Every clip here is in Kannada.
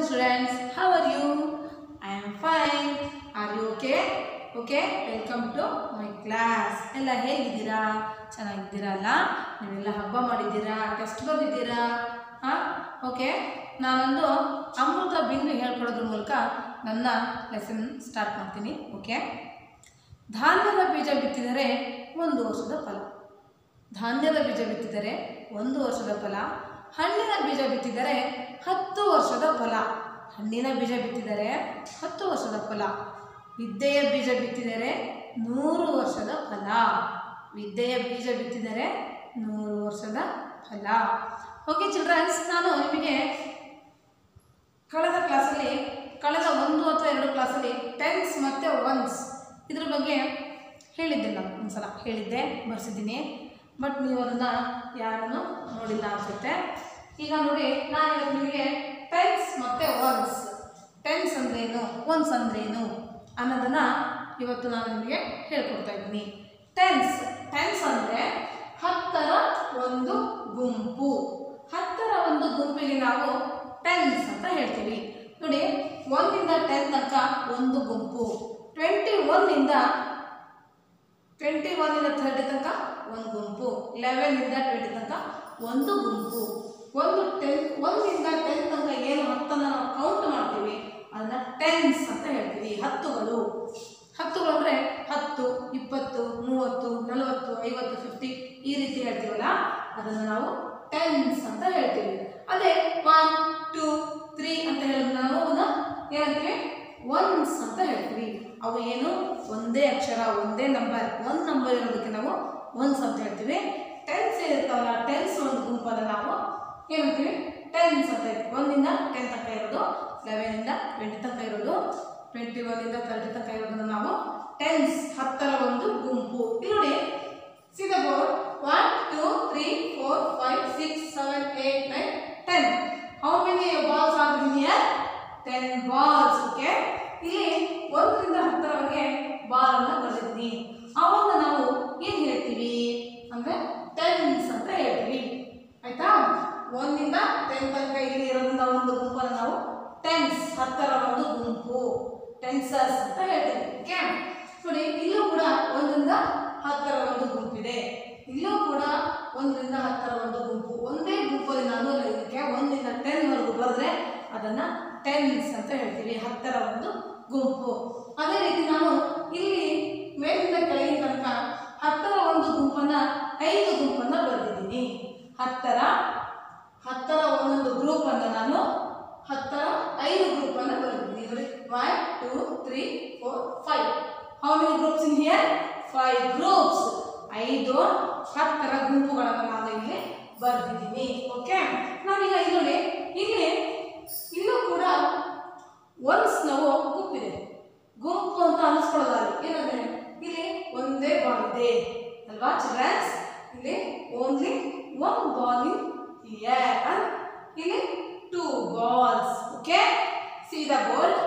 students. How are you? I am fine. Are you okay? Okay welcome to my class ಎಲ್ಲ ಹೇಗಿದ್ದೀರಾ ಚೆನ್ನಾಗಿದ್ದೀರಾ ಅಲ್ಲ ನೀವೆಲ್ಲ ಹಬ್ಬ ಮಾಡಿದ್ದೀರಾ ಟೆಸ್ಟ್ ಬರೆದಿದ್ದೀರಾ ಹಾಂ ಓಕೆ ನಾನೊಂದು ಅಮೃತ ಬಿಂದು ಹೇಳ್ಕೊಡೋದ್ರ ಮೂಲಕ ನನ್ನ ಲೆಸನ್ ಸ್ಟಾರ್ಟ್ ಮಾಡ್ತೀನಿ ಓಕೆ ಧಾನ್ಯದ ಬೀಜ ಬಿತ್ತಿದರೆ ಒಂದು ವರ್ಷದ ಫಲ ಧಾನ್ಯದ ಬೀಜ ಬಿತ್ತಿದರೆ ಒಂದು ವರ್ಷದ ಫಲ ಹಣ್ಣಿನ ಬೀಜ ಬಿತ್ತಿದರೆ ಹತ್ತು ವರ್ಷದ ಫಲ ಹಣ್ಣಿನ ಬೀಜ ಬಿತ್ತಿದರೆ ಹತ್ತು ವರ್ಷದ ಫಲ ವಿದ್ಯೆಯ ಬೀಜ ಬಿತ್ತಿದರೆ ನೂರು ವರ್ಷದ ಫಲ ವಿದ್ಯೆಯ ಬೀಜ ಬಿತ್ತಿದರೆ ನೂರು ವರ್ಷದ ಫಲ ಓಕೆ ಚಿಲ್ಡ್ರನ್ಸ್ ನಾನು ನಿಮಗೆ ಕಳೆದ ಕ್ಲಾಸಲ್ಲಿ ಕಳೆದ ಒಂದು ಅಥವಾ ಎರಡು ಕ್ಲಾಸಲ್ಲಿ ಟೆನ್ಸ್ ಮತ್ತು ಒನ್ಸ್ ಇದ್ರ ಬಗ್ಗೆ ಹೇಳಿದ್ದೆ ನಾನು ಒಂದ್ಸಲ ಹೇಳಿದ್ದೆ ಬರ್ಸಿದ್ದೀನಿ ಬಟ್ ನೀವು ಅದನ್ನು ಯಾರನ್ನು ನೋಡಿಲ್ಲ ಅನ್ಸುತ್ತೆ ಈಗ ನೋಡಿ ನಾನು ಇವತ್ತು ನಿಮಗೆ ಟೆನ್ಸ್ ಮತ್ತು ಒನ್ಸ್ ಟೆನ್ಸ್ ಅಂದ್ರೇನು ಒನ್ಸ್ ಅಂದ್ರೇನು ಅನ್ನೋದನ್ನು ಇವತ್ತು ನಾನು ನಿಮಗೆ ಹೇಳ್ಕೊಡ್ತಾ ಇದ್ದೀನಿ ಟೆನ್ಸ್ ಟೆನ್ಸ್ ಅಂದರೆ ಹತ್ತರ ಒಂದು ಗುಂಪು ಹತ್ತರ ಒಂದು ಗುಂಪಿಗೆ ನಾವು ಟೆನ್ಸ್ ಅಂತ ಹೇಳ್ತೀವಿ ನೋಡಿ ಒಂದಿಂದ ಟೆನ್ ತನಕ ಒಂದು ಗುಂಪು ಟ್ವೆಂಟಿ ಒನ್ನಿಂದ ಟ್ವೆಂಟಿ ಒನ್ನಿಂದ ಥರ್ಟಿ ತನಕ ಒಂದು ಗುಂಪು ಲೆವೆನಿಂದ ಟ್ವೆಂಟಿ ತನಕ ಒಂದು ಗುಂಪು ಒಂದು ಟೆನ್ ಒಂದಿಂದ ಟೆನ್ ತನಕ ಏನು ಹತ್ತನ್ನು ನಾವು ಕೌಂಟ್ ಮಾಡ್ತೀವಿ ಅದನ್ನ ಟೆನ್ಸ್ ಅಂತ ಹೇಳ್ತೀವಿ ಹತ್ತುಗಳು ಹತ್ತುಗಳು ಅಂದರೆ ಹತ್ತು ಇಪ್ಪತ್ತು ಮೂವತ್ತು ನಲವತ್ತು ಐವತ್ತು ಫಿಫ್ಟಿ ಈ ರೀತಿ ಹೇಳ್ತೀವಲ್ಲ ಅದನ್ನು ನಾವು ಟೆನ್ಸ್ ಅಂತ ಹೇಳ್ತೀವಿ ಅದೇ ಒನ್ ಟೂ ತ್ರೀ ಅಂತ ಹೇಳಿದ್ರೆ ನಾವು ಅವನ್ನ ಏನಂತೀವಿ ಒನ್ಸ್ ಅಂತ ಹೇಳ್ತೀವಿ ಅವು ಏನು ಒಂದೇ ಅಕ್ಷರ ಒಂದೇ ನಂಬರ್ ಒಂದು ನಂಬರ್ ಇರೋದಕ್ಕೆ ನಾವು ಒನ್ಸ್ ಅಂತ ಹೇಳ್ತೀವಿ ಟೆನ್ಸ್ ಇರ್ತಾವಲ್ಲ ಟೆನ್ಸ್ ಒಂದು ಗುಂಪನ್ನು ನಾವು ಏನಂತೀವಿ ಟೆನ್ಸ್ ಅಂತ ಹೇಳ್ತೀವಿ ಒಂದಿಂದ ಟೆನ್ ತನಕ ಇರೋದು ಲೆವೆನಿಂದ ಟ್ವೆಂಟಿ ತನಕ ಇರೋದು ಟ್ವೆಂಟಿ ಒನ್ನಿಂದ ತರ್ಟಿ ತನಕ ಇರೋದನ್ನು ನಾವು ಟೆನ್ಸ್ ಹತ್ತರ ಒಂದು ಗುಂಪು ಇಲ್ಲಿ ನೋಡಿ see the board one two three four five six seven eight nine ten how many balls are here ten balls okay ಇಲ್ಲಿ ಒಂದರಿಂದ ಹತ್ತರವರೆಗೆ ಬಾಲ್ ಅನ್ನ ಬರೆದಿದ್ದೀನಿ ಅವನ್ನ ನಾವು ಏನ್ ಹೇಳ್ತೀವಿ ಅಂದ್ರೆ ಟೆನ್ಸ್ ಅಂತ ಹೇಳ್ತೀವಿ ಆಯ್ತಾ ಒಂದಿಂದ ಟೆನ್ ತನಕ ಇಲ್ಲಿ ಇರೋದ್ರಿಂದ ಒಂದು ಗುಂಪನ್ನು ನಾವು ಟೆನ್ಸ್ ಹತ್ತರ ಒಂದು ಗುಂಪು ಟೆನ್ಸರ್ಸ್ ಅಂತ ಹೇಳ್ತೀವಿ ಓಕೆ ನೋಡಿ ಇಲ್ಲೂ ಕೂಡ ಒಂದರಿಂದ ಹತ್ತರ ಒಂದು ಗುಂಪಿದೆ ಇಲ್ಲೂ ಕೂಡ ಒಂದರಿಂದ ಹತ್ತರ ಒಂದು ಗುಂಪು ಒಂದೇ ಗುಂಪಲ್ಲಿ ನಾನು ಇದಕ್ಕೆ ಒಂದರಿಂದ ಟೆನ್ ವರೆಗೂ ಬರೆದ್ರೆ ಅದನ್ನ ಟೆನ್ಸ್ ಅಂತ ಹೇಳ್ತೀವಿ ಹತ್ತರ ಒಂದು ಗುಂಪು ಅದೇ ರೀತಿ ನಾನು ಇಲ್ಲಿ ಮೇಲಿಂದ ಕೆಳಗಿನ ತನಕ ಹತ್ತರ ಒಂದು ಗುಂಪನ್ನ ಐದು ಗುಂಪನ್ನ ಬರೆದಿದ್ದೀನಿ ಹತ್ತರ ಹತ್ತರ ಒಂದೊಂದು ಗ್ರೂಪ್ ಅನ್ನ ನಾನು ಹತ್ತರ ಐದು ಗ್ರೂಪ್ ಅನ್ನ ಬರೆದಿದ್ದೀನಿ ನೋಡಿ one two three four five how many groups in here five groups ಐದು ಹತ್ತರ ಗುಂಪುಗಳನ್ನು ನಾನು ಇಲ್ಲಿ ಬರೆದಿದ್ದೀನಿ ಓಕೆ ನಾವೀಗ ಇಲ್ಲಿ ನೋಡಿ ಇಲ್ಲಿ ಇಲ್ಲೂ ಕೂಡ ಒನ್ಸ್ ನಾವು ಗುಂಪಿದೆ ಗುಂಪು ಅಂತ ಅನಿಸ್ಕೊಳ್ಳೋದಾದ್ರೆ ಏನಂದ್ರೆ ಇಲ್ಲಿ ಒಂದೇ ಬಾಲ್ ಇದೆ ಅಲ್ವಾ ಚಿಲ್ಡ್ರನ್ಸ್ ಇಲ್ಲಿ only one ball in here ಇಲ್ಲಿ two balls okay see the board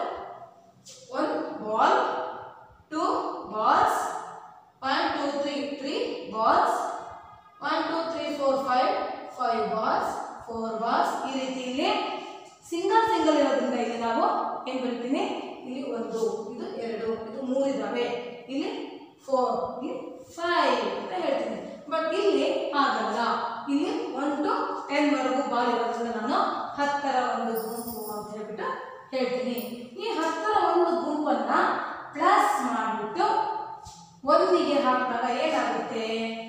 one ball two balls one two three three balls one two three four five five balls four balls ಈ ರೀತಿ ಇಲ್ಲಿ ಸಿಂಗಲ್ ಸಿಂಗಲ್ ಇರೋದ್ರಿಂದ ಇಲ್ಲಿ ನಾವು ಏನು ಬರಿತೀನಿ ಇಲ್ಲಿ ಒಂದು ಇದು ಎರಡು ಇದು ಮೂರು ಇದ್ದಾವೆ ಇಲ್ಲಿ ಫೋರ್ ಇಲ್ಲಿ ಫೈವ್ ಅಂತ ಹೇಳ್ತೀನಿ ಬಟ್ ಇಲ್ಲಿ ಹಾಗಲ್ಲ ಇಲ್ಲಿ ಒನ್ ಟು ಟೆನ್ ವರೆಗೂ ಬಾಲ್ ಇರೋದ್ರಿಂದ ನಾನು ಹತ್ತರ ಒಂದು ಗುಂಪು ಅಂತ ಹೇಳ್ಬಿಟ್ಟು ಹೇಳ್ತೀನಿ ಈ ಹತ್ತರ ಒಂದು ಗುಂಪನ್ನ ಪ್ಲಸ್ ಮಾಡಿಬಿಟ್ಟು ಒಂದಿಗೆ ಹಾಕಿದಾಗ ಏನಾಗುತ್ತೆ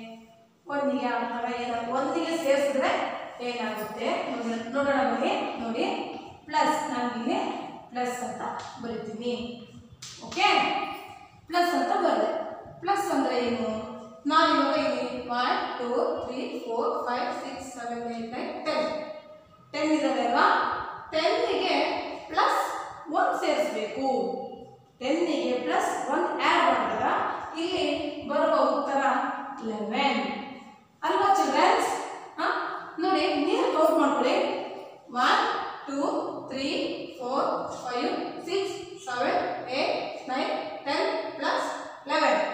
ಒಂದಿಗೆ ಹಾಕಿದಾಗ ಏನಾಗುತ್ತೆ ಒಂದಿಗೆ ಸೇರಿಸಿದ್ರೆ ಏನಾಗುತ್ತೆ ನೋಡಿ- ನೋಡೋಣ ಬನ್ನಿ ನೋಡಿ ಪ್ಲಸ್ ನಾನು ಇಲ್ಲಿ ಪ್ಲಸ್ ಅಂತ ಬರಿತೀನಿ ಓಕೆ ಪ್ಲಸ್ ಅಂತ ಬರೆದೆ ಪ್ಲಸ್ ಅಂದರೆ ಏನು ನಾನು ಇವಾಗ ಇಲ್ಲಿ one two three four five six seven eight nine ten ten ಇದ್ದಾವೆ ಅಲ್ವಾ ಟೆನ್ನಿಗೆ ಪ್ಲಸ್ ಒನ್ ಸೇರಿಸ್ಬೇಕು ಟೆನ್ನಿಗೆ ಪ್ಲಸ್ ಒನ್ ಆ್ಯಡ್ ಮಾಡಿದಾಗ ಇಲ್ಲಿ ಬರುವ ಉತ್ತರ ಲೆವೆನ್ ಅಲ್ವಾ ಚಿಲ್ಡ್ರನ್ಸ್ ಹಾಂ ನೋಡಿ ನೀವು ಕೌಂಟ್ ಮಾಡ್ಕೊಳ್ಳಿ one two three four five six seven eight nine ten plus eleven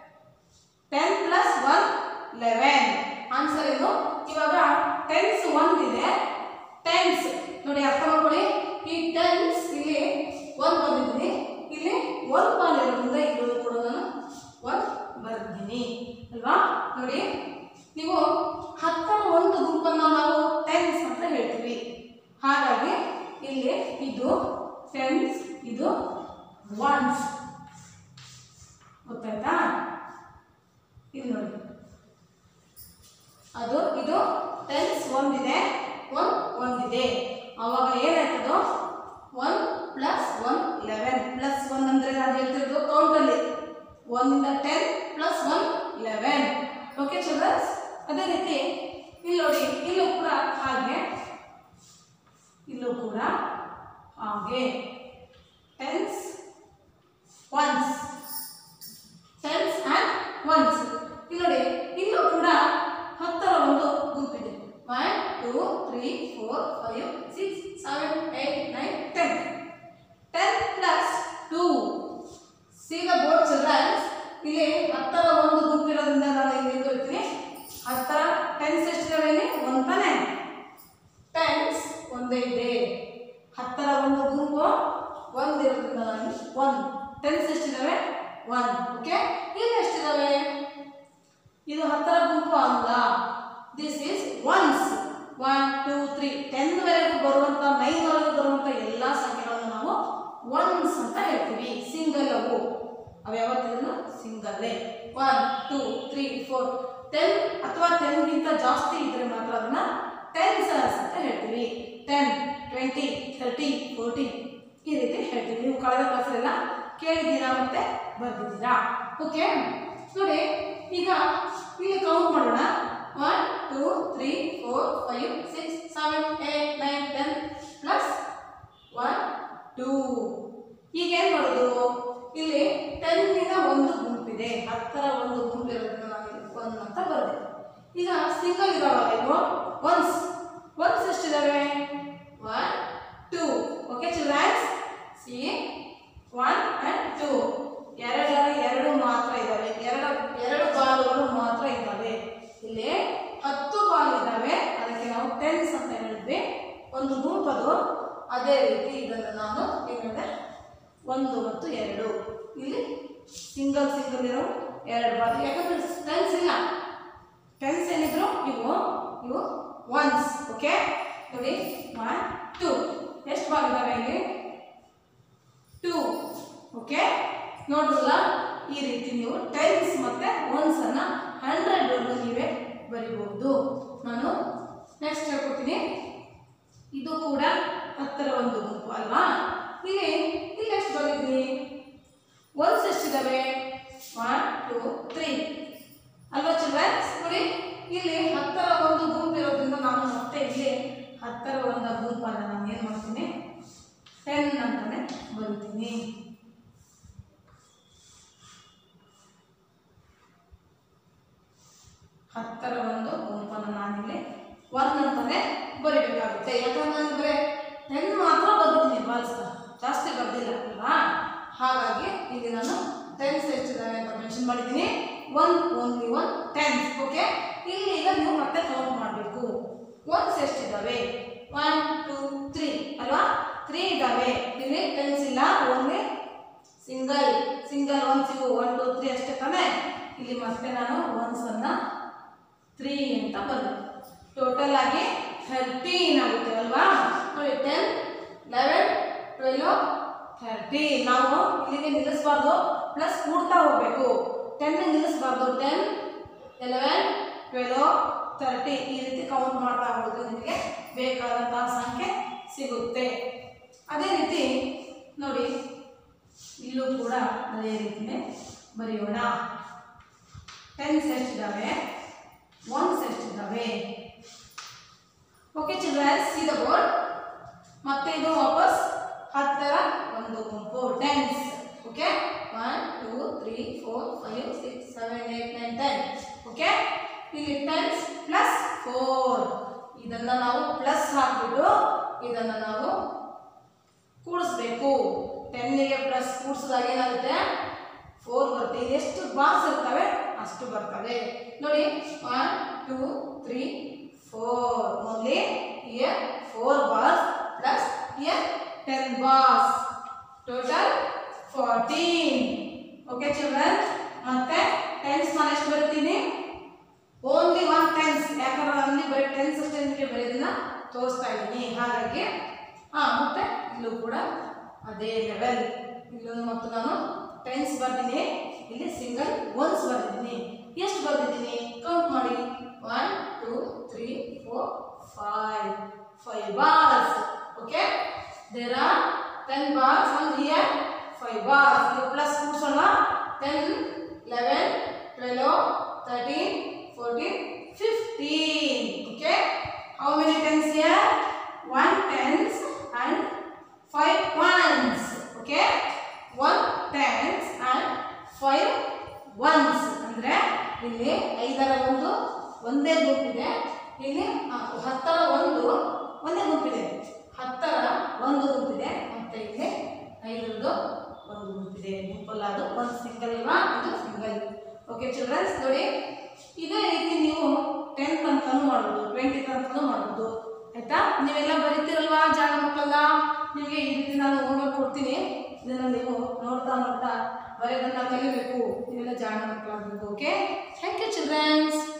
ten plus one eleven answer ಇದು ಇವಾಗ ಟೆನ್ಸ್ ಒನ್ ಇದೆ ಟೆನ್ಸ್ ನೋಡಿ ಅರ್ಥ ಮಾಡ್ಕೊಳ್ಳಿ ಈ ಟೆನ್ ಹಾಗಾಗಿ ಇಲ್ಲಿ ಇದು ಟೆನ್ಸ್ ಇದು ಒನ್ಸ್ ಗೊತ್ತಾಯ್ತಾ ಇಲ್ಲಿ ನೋಡಿ ಅದು ಇದು ಟೆನ್ಸ್ ಒಂದಿದೆ ಒನ್ ಒಂದಿದೆ ಅವಾಗ ಏನಾಯ್ತದು one plus one eleven plus one ಅಂದರೆ ನಾನು ಹೇಳ್ತಿರೋದು ಕೌಂಟಲ್ಲಿ ಒಂದ ten plus one eleven okay childrens ಅದೇ ರೀತಿ ಇಲ್ಲಿ ನೋಡಿ ಇಲ್ಲೂ ಕೂಡ ಹಾಗೆ ಇಲ್ಲೂ ಕೂಡ ಹಾಗೆ tens ones tens and ones ಇಲ್ಲಿ ನೋಡಿ ಇಲ್ಲೂ ಕೂಡ ಹತ್ತರ ಒಂದು ಗುಂಪಿದೆ one two three four five six seven eight nine ten ten plus two see the board childrens ಇಲ್ಲಿ ಹತ್ತರ ಒಂದು ಗುಂಪಿರೋದ್ರಿಂದ ನಾನು ಇಲ್ಲಿ ಬರೀತೀನಿ ಹತ್ತರ ಟೆನ್ಸ್ ಎಷ್ಟಿದಾವೆ ಇಲ್ಲಿ ಒಂದು ತಾನೆ ಟೆನ್ಸ್ ಒಂದೇ ಇದೆ ಹತ್ತರ ಒಂದು ಗುಂಪು ಒಂದು ಇರೋದ್ರಿಂದ ನಾನು ಒನ್ ಟೆನ್ಸ್ ಎಷ್ಟಿದಾವೆ ಒನ್ ಓಕೆ ಇಲ್ಲಿ ಎಷ್ಟಿದಾವೆ ಇದು ಹತ್ತರ ಗುಂಪು ಅಲ್ಲ this is ones one two three ಟೆನ್ವರೆಗೂ ಬರುವಂಥ ನೈನ್ವರೆಗೂ ಬರುವಂಥ ಎಲ್ಲ ಸಂಖ್ಯೆಗಳನ್ನು ನಾವು ಒನ್ಸ್ ಅಂತ ಹೇಳ್ತೀವಿ ಸಿಂಗಲ್ ಅವು ಅವು ಯಾವತ್ತಿದ್ರು ಸಿಂಗಲ್ಲೇ one two three four ten ಅಥವಾ ಟೆನ್ಗಿಂತ ಜಾಸ್ತಿ ಇದ್ರೆ ಮಾತ್ರ ಅದನ್ನ ಟೆನ್ಸರ್ಸ್ ಅಂತ ಹೇಳ್ತೀವಿ ಟೆನ್ ಟ್ವೆಂಟಿ ಥರ್ಟಿ ಫೋರ್ಟಿ ಈ ರೀತಿ ಹೇಳ್ತೀವಿ ನೀವು ಕಳೆದ ಕ್ಲಾಸಲ್ಲೆಲ್ಲ ಕೇಳಿದ್ದೀರಾ ಮತ್ತೆ ಬರ್ದಿದ್ದೀರಾ ಓಕೆ ನೋಡಿ ಈಗ ಇಲ್ಲಿ ಕೌಂಟ್ ಮಾಡೋಣ one two three four five six seven eight nine ten plus one two ಈಗ ಏನು ಮಾಡೋದು ಇಲ್ಲಿ ಟೆನ್ನಿನ ಒಂದು ಗುಂಪಿದೆ ಹತ್ತರ ಒಂದು ಗುಂಪು ಇರೋದ್ರಿಂದ ನಾನು ಇಲ್ಲಿ ಒನ್ ಅಂತ ಬರೆದೆ ಈಗ ಸಿಂಗಲ್ ಇದಾವಲ್ಲ ಇವು ಒನ್ಸ್ ಒನ್ಸ್ ಎಷ್ಟಿದಾವೆ one two okay childrens see one and two ಎರಡರ ಎರಡು ಮಾತ್ರ ಇದ್ದಾವೆ ಎರಡು ಎರಡು ಬಾಲುಗಳು ಮಾತ್ರ ಇದ್ದಾವೆ ಇಲ್ಲಿ ಹತ್ತು ಬಾಲ್ ಇದ್ದಾವೆ ಅದಕ್ಕೆ ನಾವು ಟೆನ್ಸ್ ಅಂತ ಹೇಳಿದ್ವಿ ಒಂದು ಗುಂಪದು ಅದೇ ರೀತಿ ಇದನ್ನು ನಾನು ಏನು ಹೇಳಿದೆ ಒಂದು ಮತ್ತು ಎರಡು ಇಲ್ಲಿ ಸಿಂಗಲ್ ಸಿಂಗಲ್ ಇರೋ ಎರಡು ಬಾಲ್ ಯಾಕಂದ್ರೆ ಟೆನ್ಸ್ ಇಲ್ಲ ಟೆನ್ಸ್ ಏನಿದ್ರು ಇವು ಇವು ಒನ್ಸ್ ಓಕೆ ನೋಡಿ ಒನ್ ಟೂ ಎಷ್ಟು ಬಾಲ್ ಇದ್ದಾವೆ ಇಲ್ಲಿ ಟೂ ಓಕೆ ನೋಡ್ರಲ್ಲ ಈ ರೀತಿ ನೀವು ಟೆನ್ಸ್ ಮತ್ತೆ ಒನ್ಸ್ ಅನ್ನ ಹಂಡ್ರೆಡ್ ವರ್ಗು ನೀವೇ ಬರಿಬಹುದು ನಾನು ನೆಕ್ಸ್ಟ್ ಹೇಳ್ಕೊಡ್ತೀನಿ ಇದು ಕೂಡ ಹತ್ತರ ಒಂದು ಗುಂಪು ಅಲ್ವಾ ಇಲ್ಲಿ ಇಲ್ಲಿ ಎಷ್ಟು ಬರೀತೀನಿ ಒನ್ಸ್ ಎಷ್ಟಿದಾವೆ ಒನ್ ಟೂ ತ್ರೀ ಅಲ್ವಾ ಚಿಲ್ಡ್ರನ್ಸ್ ನೋಡಿ ಇಲ್ಲಿ ಹತ್ತರ ಒಂದು ಗುಂಪು ಇರೋದ್ರಿಂದ ನಾನು ಮತ್ತೆ ಇಲ್ಲಿ ಹತ್ತರ ಒಂದು ಗುಂಪನ್ನ ನಾನು ಏನು ಮಾಡ್ತೀನಿ ಟೆನ್ ಅಂತಾನೆ ಬರೀತೀನಿ ಹತ್ತರ ಒಂದು ಗುಂಪನ್ನು ನಾನಿಲ್ಲಿ ಒನ್ ಅಂತಾನೆ ಬರಿಬೇಕಾಗುತ್ತೆ ಯಾಕಂದ್ರೆ ನಾನು ಬರೀ ಟೆನ್ ಮಾತ್ರ ಬರ್ತೀನಿ ಬಾಲ್ಸ್ನ ಜಾಸ್ತಿ ಬರ್ದಿಲ್ಲ ಅಲ್ವಾ ಹಾಗಾಗಿ ಇಲ್ಲಿ ನಾನು ಟೆನ್ಸ್ ಎಷ್ಟಿದ್ದಾವೆ ಅಂತ ಮೆನ್ಷನ್ ಮಾಡಿದ್ದೀನಿ one only one tens okay ಇಲ್ಲಿ ಈಗ ನೀವು ಮತ್ತೆ ಕೌಂಟ್ ಮಾಡಬೇಕು ಒನ್ಸ್ ಎಷ್ಟಿದ್ದಾವೆ ಒನ್ ಟೂ ತ್ರೀ ಅಲ್ವಾ ತ್ರೀ ಇದ್ದಾವೆ ಇಲ್ಲಿ ಟೆನ್ಸ್ ಇಲ್ಲ ಓನ್ಲಿ ಸಿಂಗಲ್ ಸಿಂಗಲ್ ಒನ್ಸ್ ಇವು ಒನ್ ಟೂ ತ್ರೀ ಅಷ್ಟೇ ತಾನೇ ಇಲ್ಲಿ ಮತ್ತೆ ನಾನು ಒನ್ಸ್ ಅನ್ನ ತ್ರೀ ಅಂತ ಬಂದು ಟೋಟಲ್ ಆಗಿ ಥರ್ಟೀನ್ ಆಗುತ್ತೆ ಅಲ್ವಾ ನೋಡಿ ಟೆನ್ ಲೆವೆನ್ ಟ್ವೆಲ್ವ್ ಥರ್ಟಿ ನಾವು ಇಲ್ಲಿಗೆ ನಿಲ್ಲಿಸಬಾರ್ದು ಪ್ಲಸ್ ಕೂಡ್ತಾ ಹೋಗಬೇಕು ಟೆನ್ ನಿಲ್ಲಿಸಬಾರ್ದು ಟೆನ್ ಎಲೆವೆನ್ ಟ್ವೆಲ್ವ್ ತರ್ಟಿ ಈ ರೀತಿ ಕೌಂಟ್ ಮಾಡ್ತಾ ಹೋಗೋದು ನಿಮಗೆ ಬೇಕಾದಂತಹ ಸಂಖ್ಯೆ ಸಿಗುತ್ತೆ ಅದೇ ರೀತಿ ನೋಡಿ ಇಲ್ಲೂ ಕೂಡ ಅದೇ ರೀತಿನೇ ಬರೆಯೋಣ ಟೆನ್ಸ್ ಎಷ್ಟಿದ್ದಾವೆ ಒನ್ಸ್ ಎಷ್ಟಿದ್ದಾವೆ okay childrens see the board ಮತ್ತೆ ಇದು ವಾಪಸ್ ಹತ್ತರ ಒಂದು ಗುಂಪು tens okay one two three four five six seven eight nine ten okay ಇಲ್ಲಿ ಟೆನ್ಸ್ ಪ್ಲಸ್ ಫೋರ್ ಇದನ್ನ ನಾವು ಪ್ಲಸ್ ಹಾಕ್ಬಿಟ್ಟು ಇದನ್ನ ನಾವು ಕೂಡಿಸ್ಬೇಕು ಟೆನ್ನಿಗೆ ಪ್ಲಸ್ ಕೂಡಿಸಿದಾಗ ಏನಾಗುತ್ತೆ ಫೋರ್ ಬರುತ್ತೆ ಇಲ್ಲಿ ಎಷ್ಟು ಬಾಕ್ಸ್ ಇರ್ತವೆ ಅಷ್ಟು ಬರ್ತವೆ ನೋಡಿ one two three four only here four balls plus here ten balls total fourteen okay children ಮತ್ತೆ ಟೆನ್ಸ್ ನಾನು ಎಷ್ಟು ಬರ್ತೀನಿ ಓನ್ಲಿ ಒನ್ ಟೆನ್ಸ್ ಯಾಕಂದ್ರೆ ಅಲ್ಲಿ ಬರೀ ಟೆನ್ಸ್ ಅಷ್ಟೇ ನಿಮಗೆ ಬರೆಯೋದನ್ನ ತೋರಿಸ್ತಾ ಇದ್ದೀನಿ ಹಾಗಾಗಿ ಹಾಂ ಮತ್ತೆ ಇಲ್ಲೂ ಕೂಡ ಅದೇ ಲೆವೆಲ್ ಇಲ್ಲೂ ಮತ್ತು ನಾನು ಟೆನ್ಸ್ ಬರ್ತೀನಿ ಇಲ್ಲಿ ಸಿಂಗಲ್ ಒನ್ಸ್ ಬರ್ದಿದ್ದೀನಿ ಎಷ್ಟು ಬರ್ದಿದ್ದೀನಿ ಕೌಂಟ್ ಮಾಡಿ one two three four five five bars okay there are ten bars on here five bars ಇದು ಪ್ಲಸ್ ಕೂಡ್ಸೋಣ ten eleven twelve thirteen fourteen fifteen okay how many tens here one tens and five ones okay one tens and five ones ಅಂದರೆ ಇಲ್ಲಿ ಐದರ ಒಂದು ಒಂದೇ ಗುಂಪಿದೆ ಇಲ್ಲಿ ಆ, ಹತ್ತರ ಒಂದು ಒಂದೇ ಗುಂಪಿದೆ ಹತ್ತರ ಒಂದು ಗುಂಪಿದೆ ಮತ್ತು ಇಲ್ಲಿ ಐದರದ್ದು ಒಂದು ಗುಂಪಿದೆ ಗುಂಪಲ್ಲ ಅದು ಒಂದು ಸಿಂಗಲ್ ಅಲ್ವಾ ಇದು ಸಿಂಗಲ್ ಓಕೆ ಚಿಲ್ಡ್ರನ್ಸ್ ನೋಡಿ ಇದೇ ರೀತಿ ನೀವು ಟೆನ್ ತನಕನೂ ಮಾಡ್ಬೋದು ಟ್ವೆಂಟಿ ತನಕನೂ ಮಾಡ್ಬೋದು ಆಯ್ತಾ ನೀವೆಲ್ಲ ಬರೀತಿರಲ್ವಾ ಜಾಣ ಮಕ್ಕಳೆಲ್ಲ ನಿಮಗೆ ಈ ರೀತಿ ನಾನು ಹೋಮ್ವರ್ಕ್ ಕೊಡ್ತೀನಿ ಇದನ್ನು ನೀವು ನೋಡ್ತಾ ನೋಡ್ತಾ ಬರೆಯೋದನ್ನ ಕಲಿಬೇಕು ನೀವೆಲ್ಲ ಜಾಣ ಮಕ್ಕಳಾಗಬೇಕು ಓಕೆ ಥ್ಯಾಂಕ್ ಯು ಚಿಲ್ಡ್ರನ್ಸ್